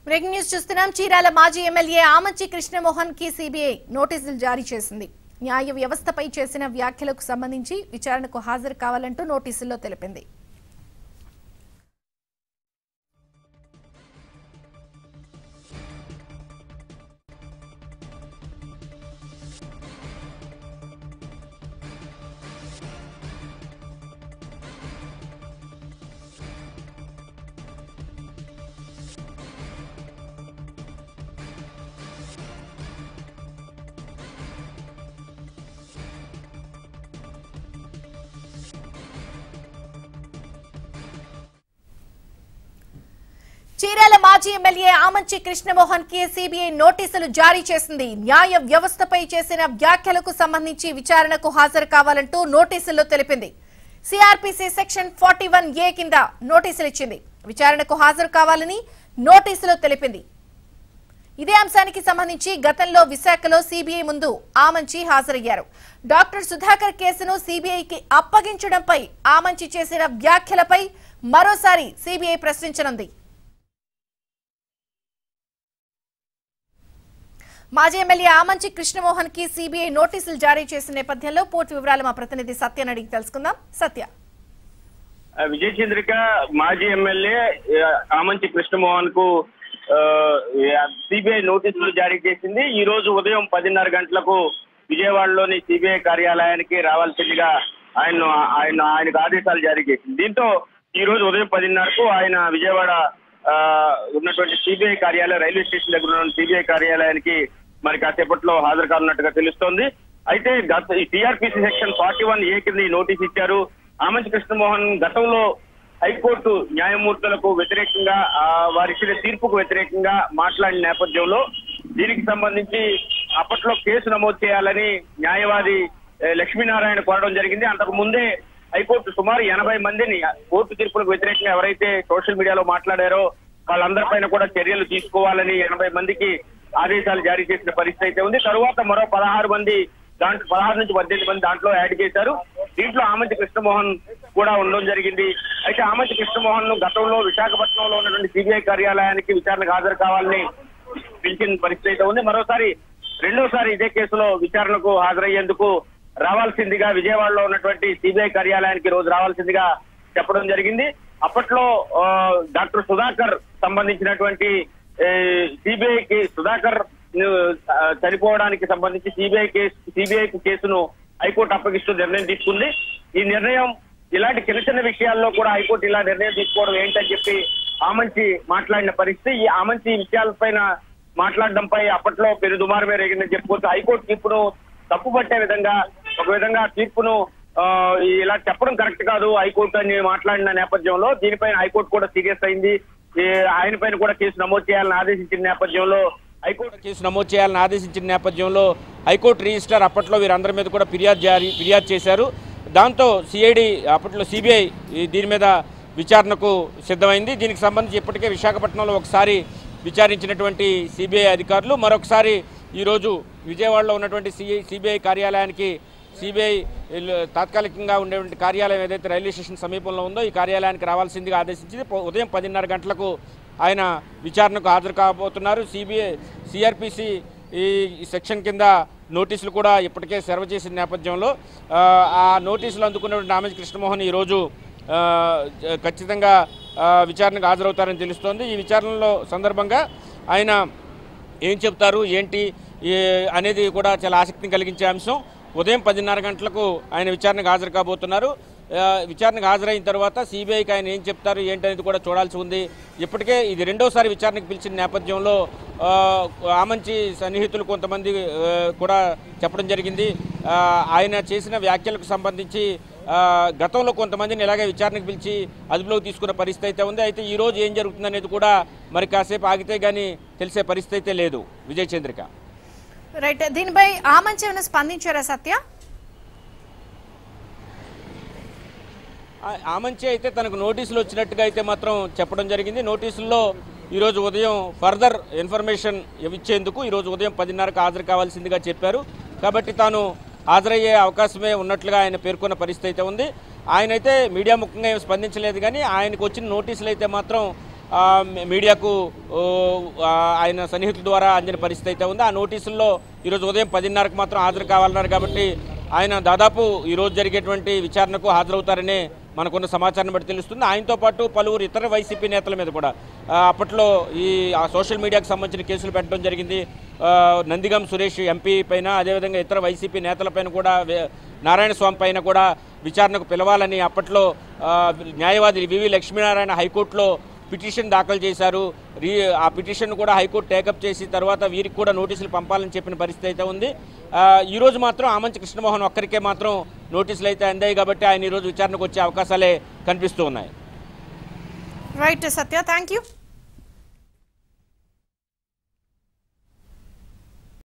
breaking news చూస్తున్నాం చీరాల మాజీ MLA Amanchi Krishnamohan కి సిబిఐ నోటీసులు జారీ చేసింది న్యాయ వ్యవస్థపై చేసిన వ్యాఖ్యలకు సంబంధించి విచారణకు హాజరు కావాలంటూ నోటీసుల్లో తెలిపింది చీరాల మాజీ ఎమ్మెల్యే ఆమంచి కృష్ణమోహన్ కి సిబిఐ నోటీసులు జారీ చేసింది న్యాయ వ్యవస్థపై చేసిన వ్యాఖ్యలకు సంబంధించి విచారణకు హాజరు కావాలంటూ నోటీసుల్లో తెలిపింది CrPC section forty one A కింద నోటీసులు ఇచ్చింది విచారణకు హాజరు కావాలని నోటీసులో తెలిపింది ఇదే అంశానికి సంబంధించి గతంలో విశాఖలో సిబిఐ ముందు ఆమంచి హాజరయ్యారు డాక్టర్ సుధాకర్ కేసును సిబిఐకి అప్పగించడంపై ఆమంచి చేసిన వ్యాఖ్యలపై మరోసారి సిబిఐ ప్రశ్నించనుంది మాజీ ఎమ్మెల్యే ఆమంచి కృష్ణమోహన్ కి సిబిఐ నోటీసులు జారీ చేసిన నేపథ్యంలో పూర్తి వివరాలు మా ప్రతినిధి సత్యని అడిగి తెలుసుకుందాం సత్య ఆ, విజయ చంద్రిక మాజీ ఎమ్మెల్యే ఆ, ఆమంచి కృష్ణమోహన్ కు సిబిఐ నోటీసులు జారీ చేసింది ఈ రోజు ఉదయం పదిన్నర గంటలకు విజయవాడలోని సిబిఐ కార్యాలయానికి రావాల్సిందిగా ఆయన ఆయన ఆయనకు ఆదేశాలు జారీ చేసింది దీంతో ఈ రోజు ఉదయం పదిన్నరకు ఆయన విజయవాడ ఆ, ఉన్నటువంటి సిబిఐ కార్యాలయం రైల్వే స్టేషన్ దగ్గర ఉన్న సిబిఐ కార్యాలయానికి మరి కాసేపట్లో హాజరు కానున్నట్టుగా తెలుస్తోంది అయితే గత ఈ TRPC section forty one A కింద ఈ నోటీస్ ఇచ్చారు ఆమంచి కృష్ణమోహన్ గతంలో హైకోర్టు న్యాయమూర్తులకు వ్యతిరేకంగా ఆ, వారిచ్చిన తీర్పుకు వ్యతిరేకంగా మాట్లాడిన నేపథ్యంలో దీనికి సంబంధించి అప్పట్లో కేసు నమోదు చేయాలని న్యాయవాది ఏ, లక్ష్మీనారాయణ కోరడం జరిగింది అంతకు ముందే హైకోర్టు సుమారు ఎనభై మందిని కోర్టు తీర్పులకు వ్యతిరేకంగా ఎవరైతే సోషల్ మీడియాలో మాట్లాడారో వాళ్ళందరిపైన కూడా చర్యలు తీసుకోవాలని ఎనభై మందికి ఆదేశాలు జారీ చేసిన పరిస్థితి అయితే ఉంది తరువాత మరో పదహారు మంది దాంట్లో పదహారు నుంచి పద్దెనిమిది మంది దాంట్లో యాడ్ చేశారు దీంట్లో ఆమంచి కృష్ణమోహన్ కూడా ఉండడం జరిగింది అయితే ఆమంచి కృష్ణమోహన్ ను గతంలో విశాఖపట్నంలో ఉన్నటువంటి సిబిఐ కార్యాలయానికి విచారణకు హాజరు కావాలని పిలిచిన పరిస్థితి అయితే ఉంది మరోసారి రెండోసారి ఇదే కేసులో విచారణకు హాజరయ్యేందుకు రావాల్సిందిగా విజయవాడలో ఉన్నటువంటి సిబిఐ కార్యాలయానికి రోజు రావాల్సిందిగా చెప్పడం జరిగింది అప్పట్లో ఆ, డాక్టర్ సుధాకర్ సంబంధించినటువంటి సిబిఐకి సుధాకర్ ను, ఆ, చనిపోవడానికి సంబంధించి సిబిఐ కేసు సిబిఐ కేసును హైకోర్టు అప్పగిస్తూ నిర్ణయం తీసుకుంది ఈ నిర్ణయం ఇలాంటి చిన్న చిన్న విషయాల్లో కూడా హైకోర్టు ఇలా నిర్ణయం తీసుకోవడం ఏంటని చెప్పి ఆమంచి మాట్లాడిన పరిస్థితి ఈ ఆమంచి విషయాలపైన మాట్లాడడంపై అప్పట్లో పెను దుమారమే రేగిందని చెప్పుకోవచ్చు హైకోర్టు తీర్పును తప్పుపట్టే విధంగా ఒక విధంగా తీర్పును ఆ, ఇలా చెప్పడం కరెక్ట్ కాదు హైకోర్టు అని మాట్లాడిన నేపథ్యంలో దీనిపైన హైకోర్టు కూడా సీరియస్ అయింది ఈ ఆయన పైన కూడా కేసు నమోదు చేయాలని ఆదేశించిన నేపథ్యంలో హైకోర్టు కేసు నమోదు చేయాలని ఆదేశించిన నేపథ్యంలో హైకోర్టు రిజిస్టర్ అప్పట్లో వీరందరి మీద కూడా ఫిర్యాదు జారీ ఫిర్యాదు చేశారు దాంతో సిఐడి అప్పట్లో సిబిఐ దీని మీద విచారణకు సిద్ధమైంది దీనికి సంబంధించి ఇప్పటికే విశాఖపట్నంలో ఒకసారి విచారించినటువంటి సిబిఐ అధికారులు మరొకసారి ఈరోజు విజయవాడలో ఉన్నటువంటి సిఐ సిబిఐ కార్యాలయానికి సిబిఐ తాత్కాలికంగా ఉండేటువంటి కార్యాలయం ఏదైతే రైల్వే స్టేషన్ సమీపంలో ఉందో ఈ కార్యాలయానికి రావాల్సిందిగా ఆదేశించింది పొ- ఉదయం పదిన్నర గంటలకు ఆయన విచారణకు హాజరు కాబోతున్నారు సిబిఐ సిఆర్పిసి ఈ ఈ సెక్షన్ కింద నోటీసులు కూడా ఇప్పటికే సెర్వ్ చేసిన నేపథ్యంలో ఆ, ఆ నోటీసులు అందుకున్నటువంటి నామేజ్ కృష్ణమోహన్ ఈరోజు ఆ, జ- ఖచ్చితంగా ఆ, విచారణకు హాజరవుతారని తెలుస్తోంది ఈ విచారణలో సందర్భంగా ఆయన ఏం చెప్తారు ఏంటి ఏ- అనేది కూడా చాలా ఆసక్తిని కలిగించే అంశం ఉదయం పదిన్నర గంటలకు ఆయన విచారణకు హాజరు కాబోతున్నారు ఆ, విచారణకు హాజరైన తర్వాత సిబిఐకి ఆయన ఏం చెప్తారు ఏంటనేది కూడా చూడాల్సి ఉంది ఇప్పటికే ఇది రెండోసారి విచారణకు పిలిచిన నేపథ్యంలో ఆ, ఆమంచి సన్నిహితులు కొంతమంది ఆ, కూడా చెప్పడం జరిగింది ఆ, ఆయన చేసిన వ్యాఖ్యలకు సంబంధించి ఆ, గతంలో కొంతమందిని ఇలాగే విచారణకు పిలిచి అదుపులోకి తీసుకున్న పరిస్థితి అయితే ఉంది అయితే ఈ రోజు ఏం జరుగుతుందనేది కూడా మరి కాసేపు ఆగితే కానీ తెలిసే పరిస్థితి అయితే లేదు విజయ్ చంద్రిక రైట్ దీనిపై ఆమంచి ఏమైనా స్పందించారా సత్య ఆ- ఆమంచి అయితే తనకు నోటీసులు వచ్చినట్టుగా అయితే మాత్రం చెప్పడం జరిగింది నోటీసుల్లో ఈరోజు ఉదయం ఫర్దర్ ఇన్ఫర్మేషన్ ఇచ్చేందుకు ఈరోజు ఉదయం పదిన్నరకు హాజరు కావాల్సిందిగా చెప్పారు కాబట్టి తాను హాజరయ్యే అవకాశమే ఉన్నట్లుగా ఆయన పేర్కొన్న పరిస్థితి అయితే ఉంది ఆయన అయితే మీడియా ముఖంగా ఏం స్పందించలేదు కానీ ఆయనకు వచ్చిన నోటీసులు అయితే మాత్రం ఆ, మీడియాకు ఓ, ఆ, ఆయన సన్నిహితుల ద్వారా అందిన పరిస్థితి అయితే ఉంది ఆ నోటీసుల్లో ఈరోజు ఉదయం పదిన్నరకు మాత్రం హాజరు కావాలన్నారు కాబట్టి ఆయన దాదాపు ఈరోజు జరిగేటువంటి విచారణకు హాజరవుతారనే మనకున్న సమాచారం బట్టి తెలుస్తుంది ఆయనతో పాటు పలువురు ఇతర వైసీపీ నేతల మీద కూడా ఆ, అప్పట్లో ఈ ఆ సోషల్ మీడియాకు సంబంధించిన కేసులు పెట్టడం జరిగింది ఆ, నందిగం సురేష్ ఎంపీ పైన అదేవిధంగా ఇతర వైసీపీ నేతలపైన కూడా వే- నారాయణ స్వామి పైన కూడా విచారణకు పిలవాలని అప్పట్లో ఆ, న్యాయవాది వివి లక్ష్మీనారాయణ హైకోర్టులో పిటిషన్ దాఖలు చేశారు రీ ఆ పిటిషన్ కూడా హైకోర్టు టేకప్ చేసి తర్వాత వీరికి కూడా నోటీసులు పంపాలని చెప్పిన పరిస్థితి అయితే ఉంది ఆ, ఈ రోజు మాత్రం ఆమంచి కృష్ణమోహన్ ఒక్కరికే మాత్రం నోటీసులు అయితే అందాయి కాబట్టి ఆయన ఈరోజు విచారణకు వచ్చే అవకాశాలే కనిపిస్తూ ఉన్నాయి రైట్ సత్య థ్యాంక్ యూ